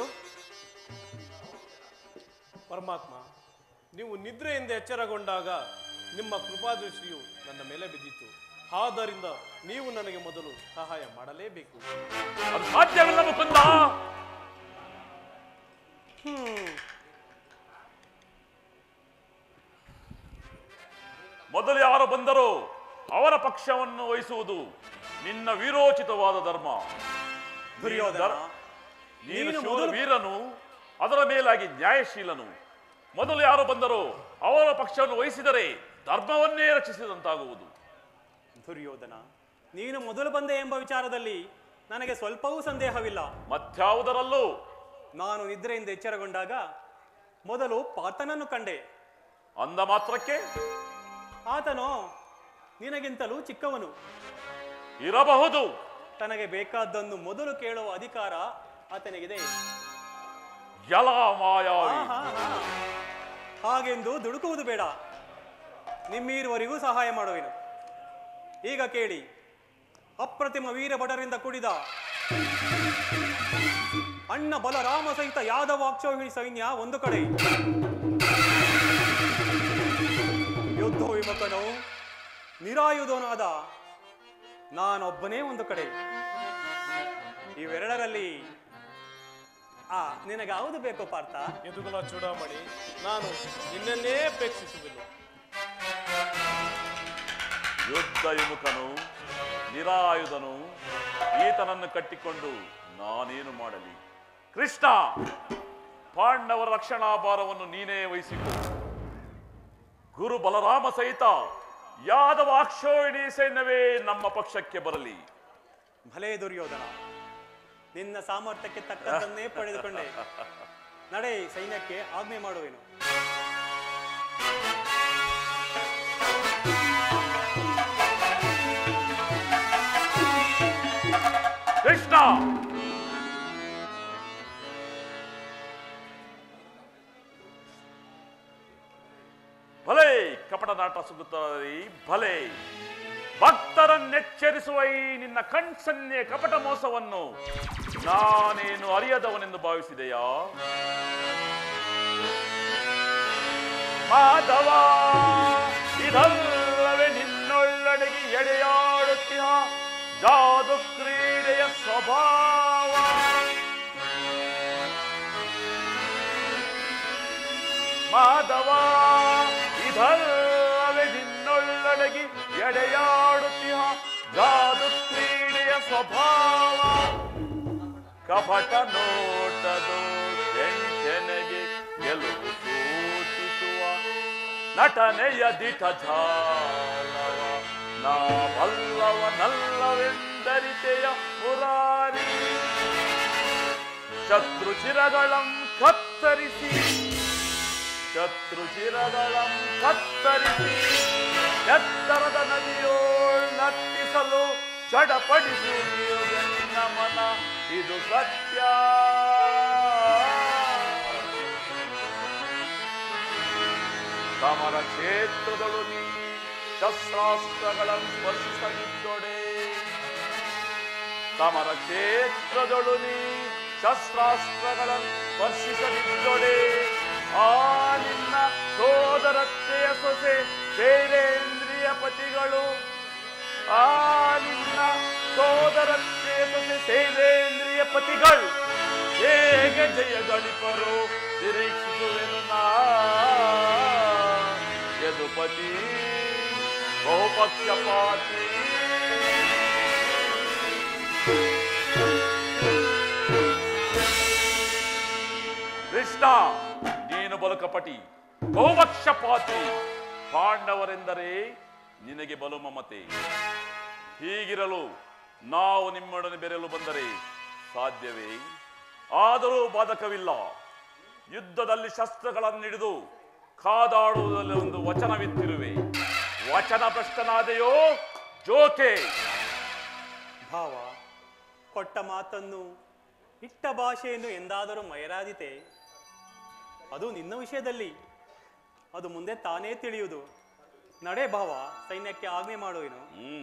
ಪರಮಾತ್ಮ ನೀವು ನಿದ್ರೆಯಿಂದ ಎಚ್ಚರಗೊಂಡಾಗ ನಿಮ್ಮ ಕೃಪಾದೃಷ್ಟಿಯು ನನ್ನ ಮೇಲೆ ಬಿದ್ದಿತ್ತು ಆದ್ದರಿಂದ ನೀವು ನನಗೆ ಮೊದಲು ಸಹಾಯ ಮಾಡಲೇಬೇಕು ಅದು ಸಾಧ್ಯವಿಲ್ಲ ಮುಕುಂದ ಹ್ಮ್ ಮೊದಲು ಯಾರು ಬಂದರೋ ಅವರ ಪಕ್ಷವನ್ನು ವಹಿಸುವುದು ನಿನ್ನ ವೀರೋಚಿತವಾದ ಧರ್ಮ ದುರ್ಯೋಧನ ಧರ್- ನೀನು ನೀನು ಶೂರ ಮೊದಲು- ವೀರನು ಅದರ ಮೇಲಾಗಿ ನ್ಯಾಯಶೀಲನು ಮೊದಲು ಯಾರು ಬಂದರೋ ಅವರ ಪಕ್ಷವನ್ನು ವಹಿಸಿದರೆ ಧರ್ಮವನ್ನೇ ರಕ್ಷಿಸಿದಂತಾಗುವುದು ದುರ್ಯೋಧನ ನೀನು ಮೊದಲು ಬಂದೆ ಎಂಬ ವಿಚಾರದಲ್ಲಿ ನನಗೆ ಸ್ವಲ್ಪವೂ ಸಂದೇಹವಿಲ್ಲ ಮತ್ಯಾವುದರಲ್ಲೂ ನಾನು ನಿದ್ರೆಯಿಂದ ಎಚ್ಚರಗೊಂಡಾಗ ಮೊದಲು ಪಾತನನ್ನು ಕಂಡೆ ಅಂದ ಮಾತ್ರಕ್ಕೆ ಆತನು ನಿನಗಿಂತಲೂ ಚಿಕ್ಕವನು ಇರಬಹುದು ತನಗೆ ಬೇಕಾದ್ದನ್ನು ಮೊದಲು ಕೇಳುವ ಅಧಿಕಾರ ಆತನಿಗಿದೆ ಎಲ ಮಾಯಾವಿ ಆಹಾ, ಆಹಾ. ಹಾಗೆಂದು ದುಡುಕುವುದು ಬೇಡ ನಿಮ್ಮೀರುವರಿಗೂ ಸಹಾಯ ಮಾಡುವೆನು ಈಗ ಕೇಳಿ ಅಪ್ರತಿಮ ವೀರ ಭಟರಿಂದ ಕೂಡಿದ ಅಣ್ಣ ಬಲರಾಮ ಸಹಿತ ಯಾದವ ಅಕ್ಷೋಹಿಣಿ ಸೈನ್ಯ ಒಂದು ಕಡೆ ಯುದ್ಧ ವಿಮುಖನು ನಿರಾಯುಧನಾದ ನಾನೊಬ್ಬನೇ ಒಂದು ಕಡೆ ಇವೆರಡರಲ್ಲಿ ಆ ನಿನಗೆ ಯಾವುದು ಬೇಕು ಪಾರ್ಥ ಯದುಗುಲ ಚೂಡಾಮಣಿ ನಾನು ನಿನ್ನನ್ನೇ ಅಪೇಕ್ಷಿಸುವೆನು ಯುದ್ಧ ವಿಮುಖನು ನಿರಾಯುಧನು ಈತನನ್ನು ಕಟ್ಟಿಕೊಂಡು ನಾನೇನು ಮಾಡಲಿ ಕೃಷ್ಣ ಪಾಂಡವರ ರಕ್ಷಣಾ ಭಾರವನ್ನು ನೀನೇ ವಹಿಸಿಕೊ ಗುರು ಬಲರಾಮ ಸಹಿತ ಯಾದವ ಅಕ್ಷೋಹಿಣಿ ಸೈನ್ಯವೇ ನಮ್ಮ ಪಕ್ಷಕ್ಕೆ ಬರಲಿ ಭಲೇ ದುರ್ಯೋಧನ ನಿನ್ನ ಸಾಮರ್ಥ್ಯಕ್ಕೆ ತಕ್ಕದ್ದನ್ನೇ ಪಡೆದುಕೊಂಡೆ ನಡೆ ಸೈನ್ಯಕ್ಕೆ ಆಜ್ಞೆ ಮಾಡುವೆನು ಕೃಷ್ಣ ಭಲೇ ಕಪಟ ನಾಟ ಸುಗುತ್ತದೆ ಭಲೇ ಭಕ್ತರನ್ನೆಚ್ಚರಿಸುವ ಈ ನಿನ್ನ ಕಣ್ಸನ್ನೆ ಕಪಟ ಮೋಸವನ್ನು ನಾನೇನು ಅರಿಯದವನೆಂದು ಭಾವಿಸಿದೆಯಾ ಮಾಧವ ಇದಲ್ಲವೇ ನಿನ್ನೊಳ್ಳಡೆಗೆ ಎಡೆಯಾಡುತ್ತೀಯ ಜಾದು ಕ್ರೀಡೆಯ ಸ್ವಭಾವ ಮಾಧವ ಇದಲ್ಲವೇ ನಿನ್ನೊಳ್ಳಡಗಿ ಎಡೆಯಾಡುತ್ತೀಯ ಜಾದು ಕ್ರೀಡೆಯ ಸ್ವಭಾವ ಕಪಟ ನೋಟದು ಟೆನ್ಷನ್ಗೆ ಗೆಲುವು ಸೂಚಿಸುವ ನಟನೆಯ ದಿಟ ಝಾಲವ ನಾ ಬಲ್ಲವನಲ್ಲವೆಂದರಿತೆಯ ಮುರಾರಿ ಶತ್ರು ಚಿರಗಳಂ ಕತ್ತರಿಸಿ ಶತ್ರು ಚಿರಗಳಂ ಕತ್ತರಿಸಿ ಎತ್ತರದ ನದಿಯೋಳ್ ನಟ್ಟಿಸಲು ಚಡಪಡಿಸುವುದು ನನ್ನ ಮನ ಇದು ಸತ್ಯ ಸಮರ ಕ್ಷೇತ್ರದಳು ನೀ ಶಸ್ತ್ರಾಸ್ತ್ರಗಳನ್ನು ಸ್ಪರ್ಶಿಸದಿದ್ದೊಡೆ ಸಮರ ಕ್ಷೇತ್ರದಳು ನೀ ಶಸ್ತ್ರಾಸ್ತ್ರಗಳನ್ನು ಸ್ಪರ್ಶಿಸದಿದ್ದೊಡೆ ಆ ನಿನ್ನ ಸೋದರತ್ತೆಯ ಸೊಸೆ ಸೇರೇಂದ್ರಿಯ ಪತಿಗಳು ಆ ನಿನ್ನ ಸೋದರತ್ತೆಯ ಸೊಸೆ ಸೇವೇಂದ್ರಿಯ ಪತಿಗಳು ಹೇಗೆ ಜಯ ಗಳಿಪರು ನಿರೀಕ್ಷಿಸುವೆನು ನಾ ಯದುಪತಿ ಬಹುಪಕ್ಷಪಾತಿ ಕೃಷ್ಣ ನೀನು ಬಲುಕಪಟಿ ಗೋವಕ್ಷಪಾತಿ ಪಾಂಡವರೆಂದರೆ ನಿನಗೆ ಬಲು ಮಮತೆ ಹೀಗಿರಲು ನಾವು ನಿಮ್ಮೊಡನೆ ಬೆರೆಯಲು ಬಂದರೆ ಸಾಧ್ಯವೇ ಆದರೂ ಬಾಧಕವಿಲ್ಲ ಯುದ್ಧದಲ್ಲಿ ಶಸ್ತ್ರಗಳನ್ನು ಹಿಡಿದು ಕಾದಾಡುವುದರಲ್ಲಿ ಒಂದು ವಚನವಿತ್ತಿರುವೆ ವಚನ ಭ್ರಷ್ಟನಾದೆಯೋ ಜೋಕೆ ಭಾವ ಕೊಟ್ಟ ಮಾತನ್ನು ಇಟ್ಟ ಭಾಷೆಯನ್ನು ಎಂದಾದರೂ ಮೈರಾದಿತೆ ಅದು ನಿನ್ನ ವಿಷಯದಲ್ಲಿ ಅದು ಮುಂದೆ ತಾನೇ ತಿಳಿಯುವುದು ನಡೆ ಭಾವ ಸೈನ್ಯಕ್ಕೆ ಆಜ್ಞೆ ಮಾಡುವೆನು ಹ್ಮ್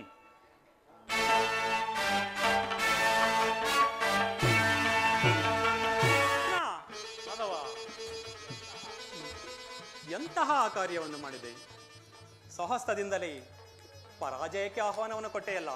ಕೃಷ್ಣ, ಮಾಧವ ಎಂತಹ ಕಾರ್ಯವನ್ನು ಮಾಡಿದೆ ಸಹಸ್ತದಿಂದಲೇ ಪರಾಜಯಕ್ಕೆ ಆಹ್ವಾನವನ್ನು ಕೊಟ್ಟೆಯಲ್ಲ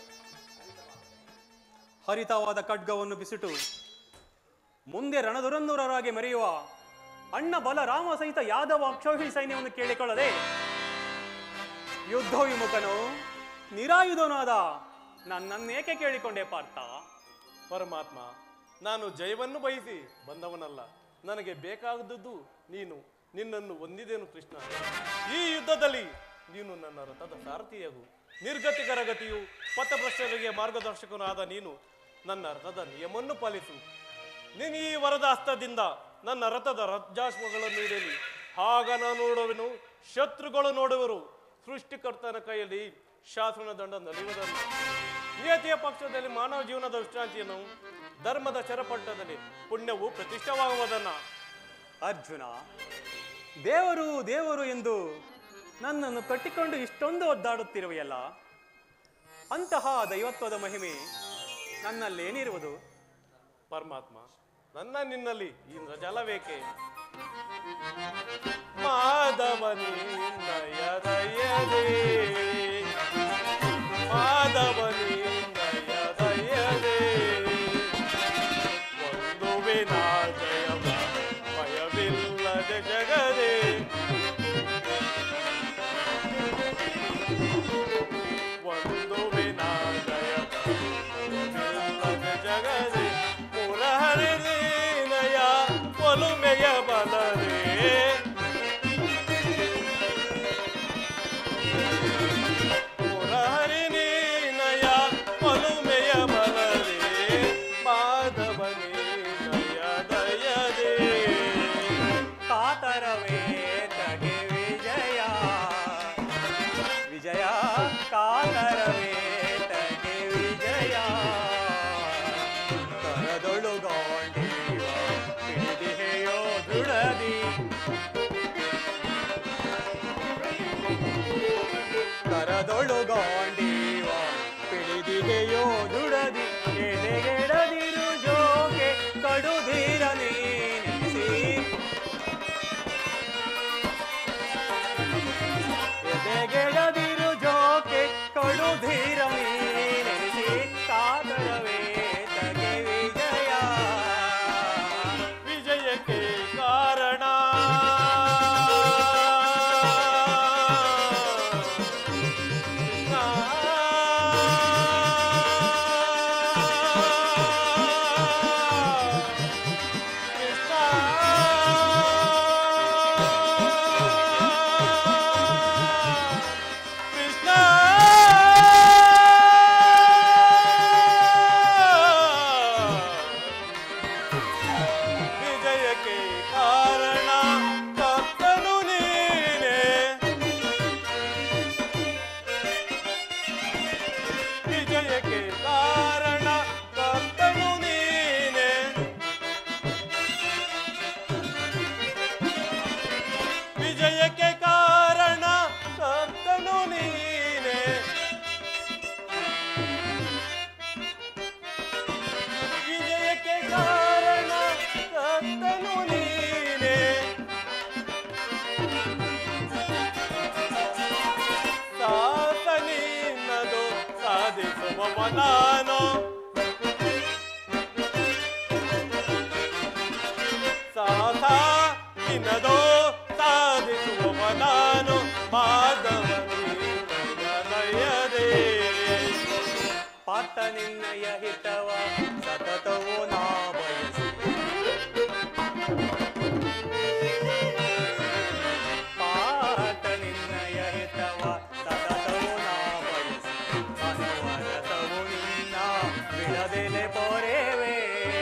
ಹರಿತವಾದ ಖಡ್ಗವನ್ನು ಬಿಸಿಟು ಮುಂದೆ ರಣದುರಂದೂರರಾಗಿ ಮೆರೆಯುವ ಅಣ್ಣ ಬಲರಾಮ ಸಹಿತ ಯಾದವ ಅಕ್ಷೋಹಿಣಿ ಸೈನ್ಯವನ್ನು ಕೇಳಿಕೊಳ್ಳದೆ ಯುದ್ಧ ವಿಮುಖನು ನಿರಾಯುಧನಾದ ನನ್ನನ್ನೇಕೆ ಕೇಳಿಕೊಂಡೆ ಪಾರ್ಥ ಪರಮಾತ್ಮ ನಾನು ಜಯವನ್ನು ಬಯಸಿ ಬಂದವನಲ್ಲ ನನಗೆ ಬೇಕಾದದ್ದು ನೀನು ನಿನ್ನನ್ನು ಹೊಂದಿದೆನು ಕೃಷ್ಣ ಈ ಯುದ್ಧದಲ್ಲಿ ನೀನು ನನ್ನ ರಥದ ಸಾರಥಿಯಾಗು ನಿರ್ಗತಿಕರ ಗತಿಯು ಪಥಭ್ರಷ್ಟರಿಗೆ ಮಾರ್ಗದರ್ಶಕನಾದ ನೀನು ನನ್ನ ರಥದ ನಿಯಮವನ್ನು ಪಾಲಿಸು ನೀನು ಈ ವರದ ಹಸ್ತದಿಂದ ನನ್ನ ರಥದ ರಥಾಶ್ವಗಳನ್ನು ನೀಡಲಿ ಆಗ ನಾನು ನೋಡುವೆನು ಶತ್ರುಗಳು ನೋಡುವರು ಸೃಷ್ಟಿಕರ್ತನ ಕೈಯಲ್ಲಿ ಶಾಸನ ದಂಡ ನಲಿಯುವುದನ್ನು ನಿಯತಿಯ ಪಕ್ಷದಲ್ಲಿ ಮಾನವ ಜೀವನದ ವಿಶ್ರಾಂತಿಯನ್ನು ಧರ್ಮದ ಚರಪಟ್ಟದಲ್ಲಿ ಪುಣ್ಯವು ಪ್ರತಿಷ್ಠವಾಗುವುದನ್ನ ಅರ್ಜುನ ದೇವರು ದೇವರು ಎಂದು ನನ್ನನ್ನು ಕಟ್ಟಿಕೊಂಡು ಇಷ್ಟೊಂದು ಒದ್ದಾಡುತ್ತಿರುವೆಯಲ್ಲ ಅಂತಹ ದೈವತ್ವದ ಮಹಿಮೆ ನನ್ನಲ್ಲೇನಿರುವುದು ಪರಮಾತ್ಮ ನನ್ನ ನಿನ್ನಲ್ಲಿ ಈ ಜಲವೇಕೆ ಮಾಧವನಿ ನಯದಯದೇ ಮಾಧವನಿ ನಯದಯದೇ ಒಂದು ವಿನಾಜಯ ಭಯವಿಲ್ಲದೆ ಜಗದೇ ಒಂದು ವಿನಾಜಯ ಭಯವಿಲ್ಲದೆ ಜಗದೇ ಪುರಹರಿನಯ ಒಲುಮೆಯ ಬಲರೇ ಪುರಹರಿನಯ ಒಲುಮೆಯ ಬಲರೇ ಮಾಧವನೇ ದಯ ದಯದೇ ಕಾತರವೇ ತಗೆ ವಿಜಯ ವಿಜಯ ಕಾತರವೇ ತಗೆ ವಿಜಯ ಕರದೊಳುಗೊಂಡಿವ ಹಿಡಿದಿಹೆಯೋ ದೃಢದಿ ಕರದೊಳುಗೊಂಡಿವ ಪಿಡಿದಿಗೆಯೋ ದುಡದಿ ಎದೆಗೆಡದಿರು ಜೋಕೆ ಕಡುಧೀರ ನೀನಿಸಿ ಎದೆಗೆಡದಿರು ಜೋಕೆ ಕಡುಧೀರ ನೀನಿಸಿ ಕಾದರವೇ ತಗೆ ವಿಜಯ ವಿಜಯಕ್ಕೆ ಕಾರಣ ಕೃಷ್ಣ ವಿಜಯಕ್ಕೆ ಕಾರಣ ಕರ್ತನು ನೀನೆ ವಿಜಯಕ್ಕೆ ಕಾರಣ ಕರ್ತನು ನೀನೆ ವಿಜಯಕ್ಕೆ ಕಾರಣ ಕರ್ತನು ನೀನೆ ವಿಜಯಕ್ಕೆ ಕಾರಣ ಕರ್ತನು ನೀನೆ ಸಾತ ನಿನ್ನದು ಸಾಧಿಸುವವ ನಾನು ಸಾಥ ನಿನ್ನದು ಸಾಧಿಸುವವ ನಾನು ಮಾಧವನೇ ದಯದೇ ಪಾತ್ರ ನಿನ್ನಯ ಹಿತವ ಸತತವೋ ನಾ ಬಯಸಿ ಪಾತ ನಿನ್ನಯ ಹಿತವ ಸತತವೋ ನಾ ಬಯಸಿ ಅನುವರತವು ನಿನ್ನ ಬಿಡದೆಲೆ ಪೊರೆವೆ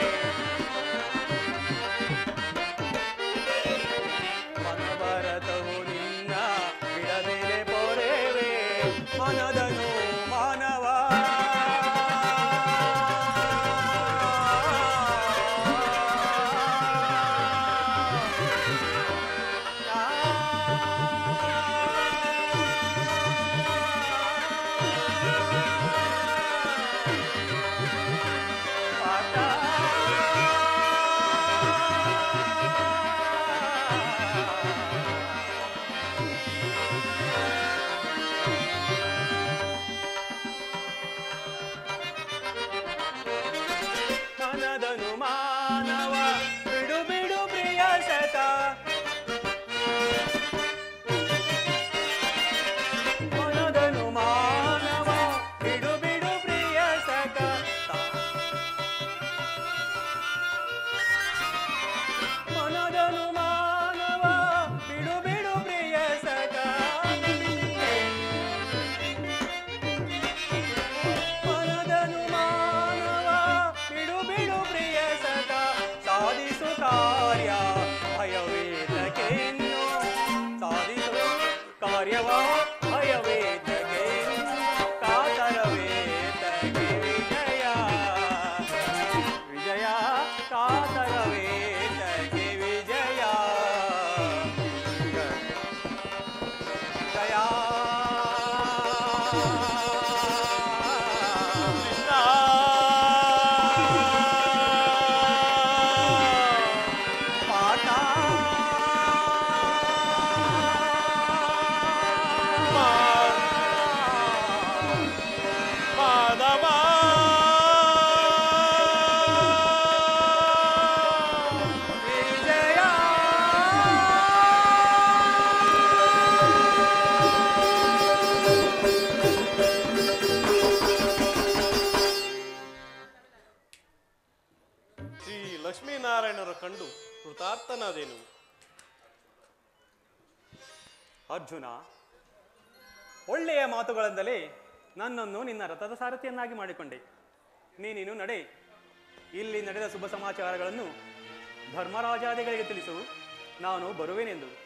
ಮನಭರತವು ನಿನ್ನ ಬಿಡದೆಲೆ ಪೊರೆವೆ ಮನದನು ಮಾನವ ಮನದನು ಮಾನವ ಬಿಡು ಬಿಡು ಪ್ರಿಯ ಸತ ಮನದನು ಮಾನವ ಬಿಡು ಬಿಡು ಪ್ರಿಯ ಸತ ಮನದನು ಮಾನವ ಬಿಡು ಬಿಡು ಪ್ರಿಯ ಸತ ಮನದನು ಮಾನವ ಬಿಡು ಬಿಡು ಪ್ರಿಯ ಸತ ಸಾಧಿಸು ಕಾರ್ಯ ಭಯವೇದಕೆನ್ನು ಸಾಧಿಸು ಕಾರ್ಯವ ಭಯವೇದಕೆನ್ನು ಕಾತರವೇದಕೆ ವಿಜಯ ವಿಜಯ ಕಾತರವೇದಕೆ ವಿಜಯ ದಯಾ ಪಾಠ ಮಾಧವ ವಿಜಯ ಶ್ರೀ ಲಕ್ಷ್ಮೀನಾರಾಯಣರ ಕಂಡು ಕೃತಾರ್ಥನಾದೇನು ಅರ್ಜುನ ಒಳ್ಳೆಯ ಮಾತುಗಳಿಂದಲೇ ನನ್ನನ್ನು ನಿನ್ನ ರಥದ ಸಾರಥಿಯನ್ನಾಗಿ ಮಾಡಿಕೊಂಡೆ ನೀನಿನ್ನು ನಡೆ ಇಲ್ಲಿ ನಡೆದ ಶುಭ ಸಮಾಚಾರಗಳನ್ನು ಧರ್ಮರಾಜಾದಿಗಳಿಗೆ ತಿಳಿಸು ನಾನು ಬರುವೆನೆಂದು